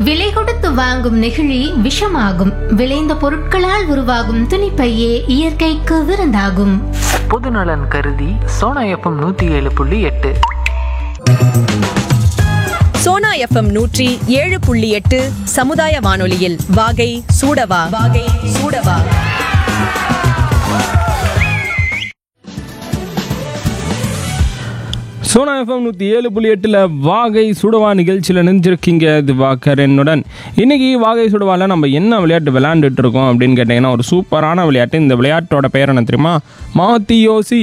விலை கொடுத்து வாங்கும் நெகிழி விஷமாகும் விளைந்த பொருட்களால் உருவாகும் துணிப்பையே இயற்கைக்கு விருந்தாகும் பொதுநலன் கருதி சோனா எஃப்எம் நூற்றி ஏழு புள்ளி எட்டு சோனா எஃப்எம் நூற்றி ஏழு புள்ளி எட்டு சமுதாய வானொலியில் வாகை சூடவா வாகை சூடவா சோனா எஃப்எம் நூற்றி ஏழு புள்ளி எட்டில் வாகை சுடவா நிகழ்ச்சியில் நினைஞ்சிருக்கீங்க இது வாக்கரனுடன் இன்னைக்கு வாகை சுடவாவில் நம்ம என்ன விளையாட்டு விளையாண்டுட்டு இருக்கோம் அப்படின்னு கேட்டிங்கன்னா ஒரு சூப்பரான விளையாட்டு இந்த விளையாட்டோட பேர் என்ன தெரியுமா மாத்தி யோசி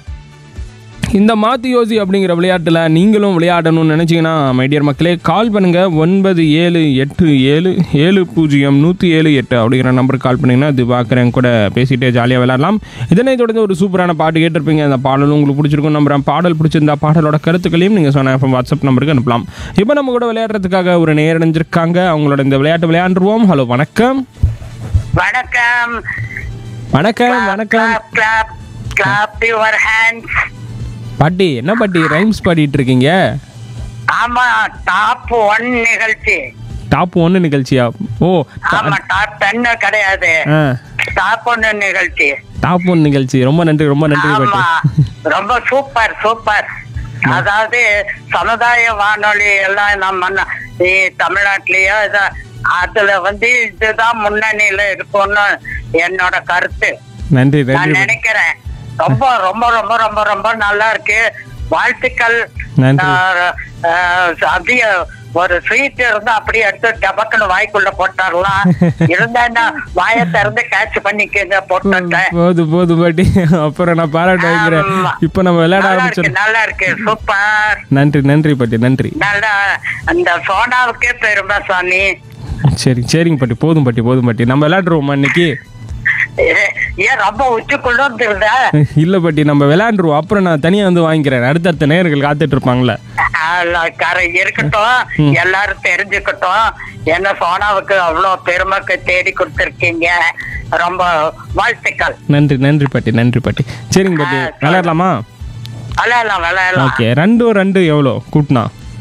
இந்த மாத்தி யோசி அப்படிங்கிற விளையாட்டில் நீங்களும் விளையாடணும்னு நினச்சிங்கன்னா மைடியர் மக்களே கால் பண்ணுங்கள் ஒன்பது ஏழு எட்டு ஏழு ஏழு பூஜ்ஜியம் நூற்றி ஏழு எட்டு அப்படிங்கிற நம்பருக்கு கால் பண்ணிங்கன்னா இது பார்க்குறேன் கூட பேசிகிட்டே ஜாலியாக விளையாடலாம் இதனை தொடர்ந்து ஒரு சூப்பரான பாட்டு கேட்டிருப்பீங்க அந்த பாடலும் உங்களுக்கு பிடிச்சிருக்கும் நம்புறேன் பாடல் பிடிச்சிருந்தா பாடலோட கருத்துக்களையும் நீங்கள் சொன்ன எஃப்எம் வாட்ஸ்அப் நம்பருக்கு அனுப்பலாம் இப்போ நம்ம கூட விளையாடுறதுக்காக ஒரு நேரடைஞ்சிருக்காங்க அவங்களோட இந்த விளையாட்டு விளையாண்டுருவோம் ஹலோ வணக்கம் வணக்கம் வணக்கம் வணக்கம் clap clap clap your hands பாட்டி என்ன பாட்டி ரைம்ஸ் பாடிட்டு இருக்கீங்க ஆமா டாப் ஒன் நிகழ்ச்சி டாப் ஒன்று நிகழ்ச்சியா ஓ ஆமா டாப் டென் கிடையாது ஆ டாப் ஒன்னு நிகழ்ச்சி டாப் ஒன் நிகழ்ச்சி ரொம்ப நன்றி ரொம்ப நன்றி ஆமா பாட்டி ரொம்ப சூப்பர் சூப்பர் அதாவது சமுதாய வானொலி எல்லாம் நம்ம ந- இ- தமிழ்நாட்டிலேயே இத- அதுல வந்து இதுதான் முன்னணியில இருக்கும்னு என்னோட கருத்து நன்றி நான் நன்றி பாட்டி. நினைக்கிறேன் ரொம்ப ரொம்ப ரொம்ப ரொம்ப ரொம்ப நல்லா இருக்கு வாழ்த்துக்கள் நன்றி. ஆஹ், ஆஹ், அப்படியே ஒரு ஸ்வீட் இருந்தா அப்படியே எடுத்து டபக்குன்னு வாய்க்குள்ள போட்டாரலாம் இருந்தா என்ன வாயை திறந்து கேட்ச் பண்ணிக்கங்க போட்டுட்டேன் போது போது பாட்டி அப்புறம் நான் பாராட்டு வைக்கிறேன் ஆமா. இப்போ நம்ம விளையாட நல்லா இருக்கு ஆரம்பிச்சிடும் நல்லா இருக்கு சூப்பர் நன்றி நன்றி பாட்டி நன்றி நல்லா அந்த சோனாவுக்கே பெருமை சாமி சரி சரிங்க பாட்டி போதும் பாட்டி போதும் பாட்டி நம்ம விளையாடுருவோமா இன்னைக்கு ஏ- ஏன் ரொம்ப உச்சிக்குள்ள இருந்த இல்ல பாட்டி நம்ம விளையாண்டுருவோம் அப்புறம் நான் தனியா வந்து வாங்கிக்கிறேன் அடுத்தடுத்த நேயர்கள் காத்துட்டு இருப்பாங்கல்ல கரை இருக்கட்டும் எல்லாரும் தெரிஞ்சுக்கட்டும் என்ன சோனாவுக்கு அவ்வளவு பெருமைக்கு தேடி கொடுத்திருக்கீங்க ரொம்ப வாழ்த்துக்கள் நன்றி நன்றி பாட்டி நன்றி பாட்டி சரிங்க பாட்டி ஆ, சரி. விளையாடலாமா விளையாடலாம் விளையாடலாம் ஓகே ரெண்டு ரெண்டு எவ்வளோ கூட்டினா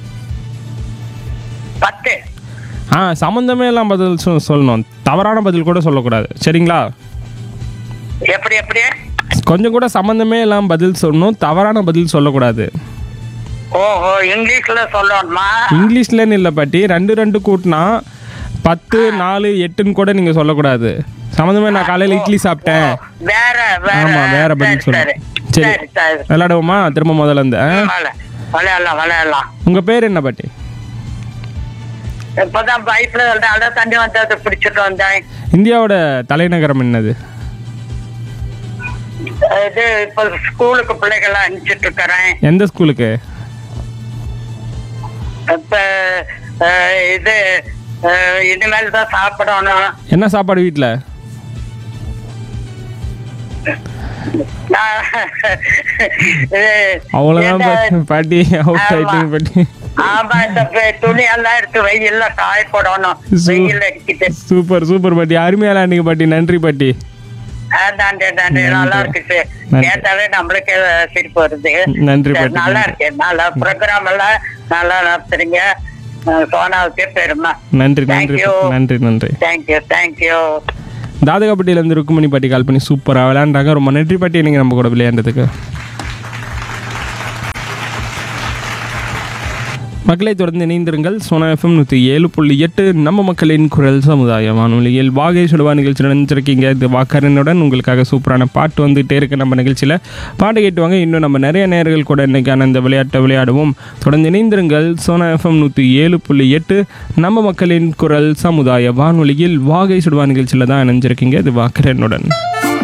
பத்து ஆ சம்மந்தமே எல்லாம் பதில் சொ- சொல்லணும் தவறான பதில் கூட சொல்லக்கூடாது சரிங்களா எப்படி எப்படி கொஞ்சம் கூட சம்மந்தமே எல்லாம் பதில் சொல்லணும் தவறான பதில் சொல்லக்கூடாது ஓஹோ இங்கிலீஷ்ல சொல்லணுமா இங்கிலீஷ்லன்னு இல்லை பாட்டி ரெண்டு ரெண்டு கூட்டினா பத்து நாலு எட்டுன்னு கூட நீங்கள் சொல்லக்கூடாது சம்மந்தமே நான் காலையில் இட்லி சாப்பிட்டேன் வேற வேற ஆமா வேற பதில் சரி, சொல்லணும் சரி சரி சரி சரி விளையாடுவோமா திரும்ப முதல்ல இருந்து ஆ? விளையாடலாம், விளையாடலாம் விளையாடலாம் உங்கள் பேர் என்ன பாட்டி இப்பதான் பைப்ல நல்ல தண்ணி வந்தது பிடிச்சிட்டு வந்தேன் இந்தியாவோட தலைநகரம் என்னது இது இப்ப ஸ்கூலுக்கு பிள்ளைகளை அனுப்பிச்சிட்டு இருக்கிறேன் எந்த ஸ்கூலுக்கு இப்ப அஹ், இது அஹ், இனிமேல் தான் சாப்பிடணும் என்ன சாப்பாடு வீட்டில் நான் இது, அவ்வளோதான் இந்த- பாட்டி பாட்டி அவுட் ஆமா. ஆயிட்டீங்க பாட்டி ஆமா இந்த பே- துணி எல்லாம் எடுத்து வெயில்ல காய போடணும் சூ- வெயில் அடிக்குது சூப்பர் சூப்பர் பாட்டி அருமையா விளையாண்டீங்க பாட்டி நன்றி பாட்டி அதாண்டே தாண்டே நல்லா இருக்குது நன்றி. கேட்டாலே நம்மளுக்கு சிரிப்பு வருது நன்றி சரி, பாட்டி, நல்லா நன்றி. இருக்கு நல்லா ப்ரோக்ராம் எல்லாம் நல்லா நடத்துறீங்க அஹ், சோனாவுக்கே பெருமை நன்றி நன்றி Thank you. நன்றி நன்றி தேங்க்யூ தேங்க்யூ தாதகாப்பட்டியிலேருந்து ருக்குமணி பாட்டி கால் பண்ணி சூப்பராக விளையாண்டாங்க ரொம்ப நன்றி பாட்டி நீங்கள் நம்ம கூட விளையாண்டதுக்கு மக்களை தொடர்ந்து இணைந்திருங்கள் சோனா எஃப்எம் நூற்றி ஏழு புள்ளி எட்டு நம்ம மக்களின் குரல் சமுதாய வானொலியில் வாகை சுடுவா நிகழ்ச்சியில் நினைச்சிருக்கீங்க இது வாக்கரனுடன் உங்களுக்காக சூப்பரான பாட்டு வந்துகிட்டே இருக்கு நம்ம நிகழ்ச்சியில் பாட்டு கேட்டுவாங்க இன்னும் நம்ம நிறைய நேர்கள் கூட இன்னைக்கான இந்த விளையாட்டை விளையாடுவோம் தொடர்ந்து இணைந்திருங்கள் சோனா எஃப்எம் நூற்றி ஏழு புள்ளி எட்டு நம்ம மக்களின் குரல் சமுதாய வானொலியில் வாகை சுடுவா நிகழ்ச்சியில் தான் இணைஞ்சிருக்கீங்க இது வாக்கரனுடன்